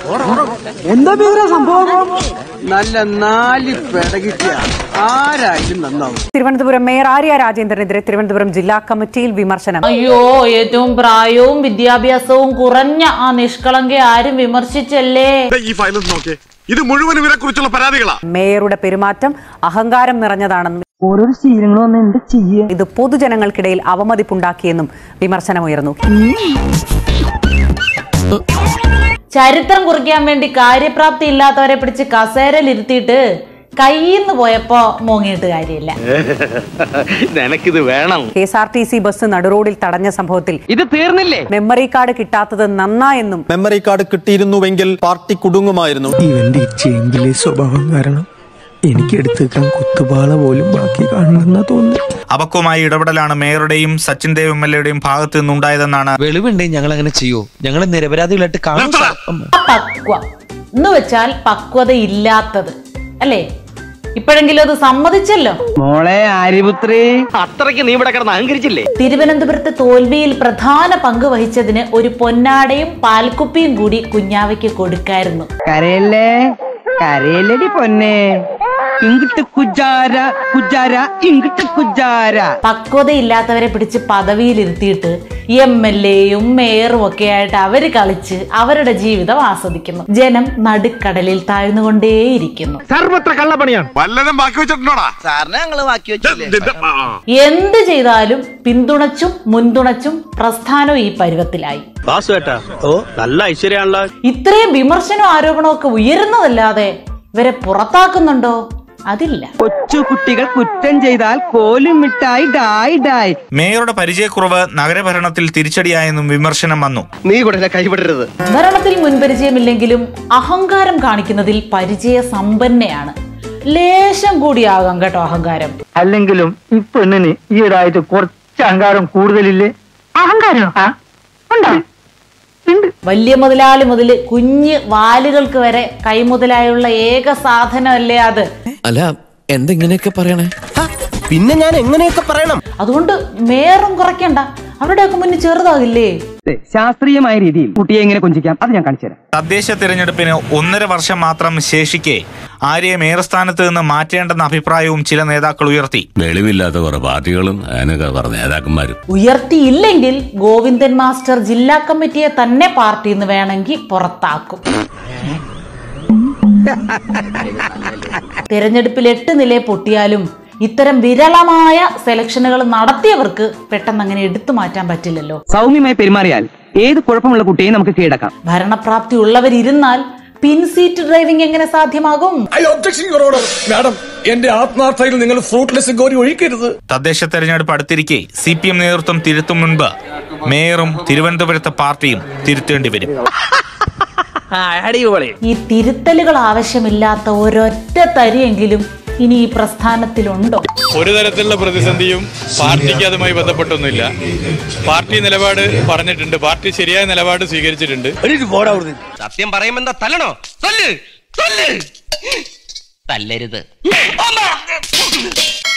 എന്താ പേരാ സംഭവം നല്ല നാല് പെടകിട്ടിയ ആരായാലും നന്നാവും തിരുവനന്തപുരം മേയർ ആര്യ രാജേന്ദ്രനെതിരെ തിരുവനന്തപുരം ജില്ലാ കമ്മിറ്റിയിൽ വിമർശനം അയ്യോ ഏറ്റവും പ്രായവും വിദ്യാഭ്യാസവും കുറഞ്ഞ ആ നിഷ്കളങ്കയെ ആരും വിമർശിച്ചല്ലേ ഈ ഫയൽ നോക്കേ ഇത് മുഴുവൻ ഇവരെ കുറിച്ചുള്ള പരാതികളാ മേയറുടെ പെരുമാറ്റം അഹങ്കാരം നിറഞ്ഞതാണെന്നും ഓരോരോ ശീലങ്ങൾ വന്ന് എന്താ ചെയ്യ ഇത് പൊതുജനങ്ങൾക്കിടയിൽ അവമതിപ്പുണ്ടാക്കിയെന്നും വിമർശനമുയർന്നു ചരിത്രം കുറിക്കാൻ വേണ്ടി കാര്യപ്രാപ്തി ഇല്ലാത്തവരെ പിടിച്ച് കസേരയിൽ ഇരുത്തിയിട്ട് കയ്യിന്ന് പോയപ്പോ മോങ്ങിയിട്ട് കാര്യമില്ല നിനക്കിത് വേണം K S R T C bus നടുറോഡിൽ തടഞ്ഞ സംഭവത്തിൽ ഇത് തീർന്നില്ലേ മെമ്മറി കാർഡ് കിട്ടാത്തത് നന്നായെന്നും മെമ്മറി കാർഡ് കിട്ടിയിരുന്നുവെങ്കിൽ പാർട്ടി കുടുങ്ങുമായിരുന്നു ഇവന്റെ ഈ ചേമ്പിലെ സ്വഭാവം കാരണം എനിക്ക് എടുത്തേക്കാൻ കുത്തുപാള പോലും ബാക്കി കാണണമെന്നാ തോന്നുന്നു അപക്വമായ ഇടപെടലാണ് മേയറുടെയും സച്ചിൻ ദേവ് എം എൽ എയുടെയും ഭാഗത്ത് നിന്നുണ്ടായതെന്നാണ് വെളിവുണ്ടേ ഞങ്ങൾ അങ്ങനെ ചെയ്യോ ഞങ്ങളെ നിരപരാധികളായിട്ട് കാണും സാർ. ഉം. പക്വ എന്ന് വെച്ചാൽ പക്വത ഇല്ലാത്തത് അല്ലേ ഇപ്പോഴെങ്കിലും അത് സമ്മതിച്ചല്ലോ മോളെ ആര്യപുത്രി അത്രയ്ക്ക് നീ ഇവിടെ കിടന്ന് അഹങ്കരിച്ചില്ലേ തിരുവനന്തപുരത്തെ തോൽവിയിൽ പ്രധാന പങ്ക് വഹിച്ചതിന് ഒരു പൊന്നാടയും പാൽക്കുപ്പിയും കൂടി കുഞ്ഞാവയ്ക്ക് കൊടുക്കായിരുന്നു കരയല്ലേ കരയല്ലടി പൊന്നെ ഇങ്ങിട്ട് കുജാര കുജാര ഇങ്ങിട്ട് കുജാര പക്വതയില്ലാത്തവരെ പിടിച്ച് പദവിയിലിരുത്തിയിട്ട് എം എൽ എയും മേയറും ഒക്കെ ആയിട്ട് അവര് കളിച്ച് അവരുടെ ജീവിതം ആസ്വദിക്കുന്നു ജനം നടുക്കടലിൽ താഴ്ന്നുകൊണ്ടേയിരിക്കുന്നു സർവത്ര കള്ളപ്പണിയാണ് വല്ലതും ബാക്കി വെച്ചിട്ടുണ്ടോടാ സാറിനെ ഞങ്ങള് ബാക്കി ഇതിന്റെ- ആ, ആ. എന്ത് ചെയ്താലും പിന്തുണച്ചും മുൻതുണച്ചും പ്രസ്ഥാനം ഈ പരുവത്തിലായി ബാസുവേട്ടാ ഓ നല്ല ഐശ്വര്യാണല്ലോ ഇത്രയും വിമർശനവും ആരോപണവും ഒക്കെ ഉയരുന്നതല്ലാതെ ഇവരെ പുറത്താക്കുന്നുണ്ടോ അതില്ല കൊച്ചു കുട്ടികൾ കുറ്റം ചെയ്താൽ കോലും മിഠായി ഡായി ഡായി മേയറുടെ പരിചയക്കുറവ് നഗരഭരണത്തിൽ തിരിച്ചടിയായെന്നും വിമർശനം വന്നു നീ കൂടെ കൈവിടരുത് ഭരണത്തിൽ മുൻപരിചയമില്ലെങ്കിലും അഹങ്കാരം കാണിക്കുന്നതിൽ പരിചയ സമ്പന്നയാണ് ലേശം കൂടിയാകാം കേട്ടോ അഹങ്കാരം അല്ലെങ്കിലും ഈ പെണ്ണിന് ഈയിടായിട്ട് കുറച്ച് അഹങ്കാരം കൂടുതലില്ലേ അഹങ്കാരം ഉണ്ടോ വലിയ മുതലാളി മുതൽ കുഞ്ഞ് വാലുകൾക്ക് വരെ കൈമുതലായുള്ള ഏക സാധനമല്ലേ അത് അല്ല എന്തെങ്ങനെയൊക്കെ പറയണേ പിന്നെ ഞാൻ എങ്ങനെയൊക്കെ പറയണം അതുകൊണ്ട് മേറും കുറയ്ക്കണ്ട അവരുടെയൊക്കെ മുന്നിൽ ചെറുതാകില്ലേ ശാസ്ത്രീയമായ രീതിയിൽ കുട്ടിയെ എങ്ങനെ കൊഞ്ചിക്കാം അത് ഞാൻ കാണിച്ചു തരാം തദ്ദേശ തിരഞ്ഞെടുപ്പിന് ഒന്നര വർഷം മാത്രം ശേഷിക്കെ ആര്യയെ മേയർ സ്ഥാനത്ത് നിന്ന് മാറ്റേണ്ടെന്ന അഭിപ്രായവും ചില നേതാക്കൾ ഉയർത്തി വെളിവില്ലാത്ത കുറെ പാർട്ടികളും അതിനൊക്കെ കുറെ നേതാക്കന്മാരും ഉയർത്തിയില്ലെങ്കിൽ ഗോവിന്ദൻ മാസ്റ്റർ ജില്ലാ കമ്മിറ്റിയെ തന്നെ പാർട്ടിയിൽ നിന്ന് വേണമെങ്കിൽ പുറത്താക്കും തിരഞ്ഞെടുപ്പിൽ എട്ട് നില പൊട്ടിയാലും ഇത്തരം വിരളമായ സെലക്ഷനുകൾ നടത്തിയവർക്ക് പെട്ടെന്ന് അങ്ങനെ എടുത്തു മാറ്റാൻ പറ്റില്ലല്ലോ സൗമ്യമായി പെരുമാറിയാൽ ഏത് കുഴപ്പമുള്ള കുട്ടിയെയും നമുക്ക് കീഴടക്കാം ഭരണപ്രാപ്തി ഉള്ളവരിരുന്നാൽ പിൻ സീറ്റ് ഡ്രൈവിംഗ് എങ്ങനെ സാധ്യമാകും മാഡം എന്റെ ആത്മാർത്ഥയിൽ നിങ്ങൾ ഫ്രൂട്ട്ലെസ് ഗോരി ഒഴിക്കരുത് തദ്ദേശ തെരഞ്ഞെടുപ്പ് അടുത്തിരിക്കെ സി പി എം നേതൃത്വം തിരുത്തും മുൻപ് മേയറും തിരുവനന്തപുരത്തെ പാർട്ടിയും തിരുത്തേണ്ടി വരും അടിപൊളി ഈ തിരുത്തലുകൾ ആവശ്യമില്ലാത്ത ഒരൊറ്റ തരിയെങ്കിലും ഇനി ഈ പ്രസ്ഥാനത്തിലുണ്ടോ ഒരു തരത്തിലുള്ള പ്രതിസന്ധിയും പാർട്ടിക്ക് അതുമായി ബന്ധപ്പെട്ടൊന്നുമില്ല പാർട്ടി നിലപാട് പറഞ്ഞിട്ടുണ്ട് പാർട്ടി ശരിയായ നിലപാട് സ്വീകരിച്ചിട്ടുണ്ട് സത്യം പറയുമ്പോ തല്ലണോ തല്ല് തല്ല് തല്ലരുത്